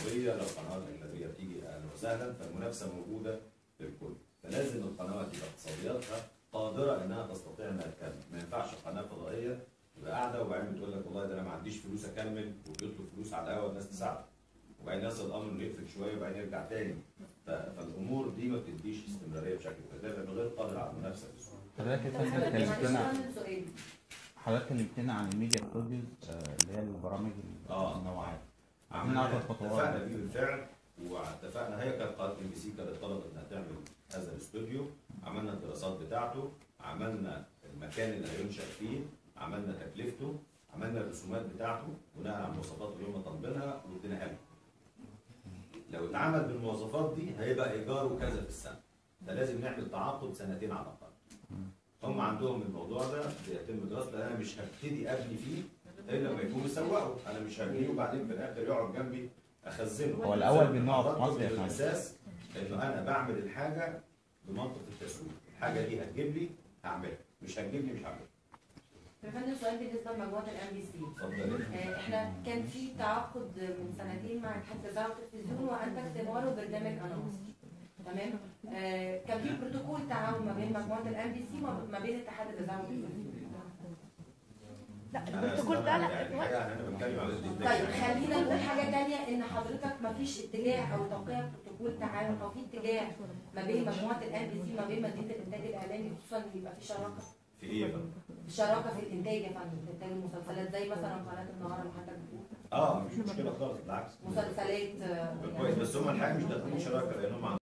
عربيه لو قنوات اجنبيه بتيجي اهلا وسهلا فالمنافسه موجوده للكل فلازم القنوات يبقى اقتصادياتها قادره انها تستطيع انها تكمل ما ينفعش قناه فضائيه تبقى قاعده وبعدين بتقول لك والله ده انا ما عنديش فلوس اكمل وبيطلب فلوس على الهوا الناس تساعده وبعدين يصل الامر انه يقفل شويه وبعدين يرجع تاني ف- فالامور دي ما بتديش استمراريه بشكل كبير ده غير قادر على المنافسه في السوق حضرتك طب الفكرة حضرتك كلمتنا معلش سؤال حضرتك كلمتنا عن الميديا ستوديوز آه، اللي هي البرامج آه. النوعات عايزين نعرف الخطوات اتفقنا بيه بالفعل واتفقنا هي كانت قناه ام بي سي كانت طلبت انها تعمل هذا الاستوديو عملنا الدراسات بتاعته عملنا المكان اللي هينشا فيه عملنا تكلفته عملنا الرسومات بتاعته بناء على المواصفات اللي هم طالبينها واديناها لهم. لو اتعمل بالمواصفات دي هيبقى ايجاره كذا في السنه ده لازم نعمل تعاقد سنتين على الاقل هم عندهم الموضوع ده بيتم دراسته لان انا مش هبتدي ابني فيه الا لما يكونوا سوقوا انا مش هبنيه وبعدين في الاخر يقعد جنبي اخزنه هو الأول بنقعد في مصر يا فندم. الاساس انه انا بعمل الحاجه بمنطق التسويق الحاجه دي هتجيب لي هعملها مش هتجيب لي مش هعملها يا فندم سؤال بالنسبه لمجموعه الام بي سي اتفضل احنا كان في تعاقد من سنتين مع اتحاد الاذاعه والتلفزيون وانتج تنوره برنامج انونس تمام آه كان في بروتوكول تعاون ما بين مجموعه الام بي سي وما بين اتحاد الاذاعه والتلفزيون لا انا البروتوكول ده يعني لا الحقيقه انا بتكلم على الدنيا. طيب خلينا نقول حاجه تانية ان حضرتك ما فيش اتجاه او توقيع بروتوكول تعاون او في اتجاه ما بين مجموعه الام بي سي وما بين مدينه الانتاج الاعلامي خصوصا ان يبقى في شراكه في ايه بقى؟ شراكه في الانتاج يا فندم في انتاج المسلسلات زي مثلا قناه النهار اللي حضرتك بتقول اه مفيش مشكله خالص بالعكس مسلسلات آه، كويس بس هم الحقيقه مش داخلين شراكه لان هم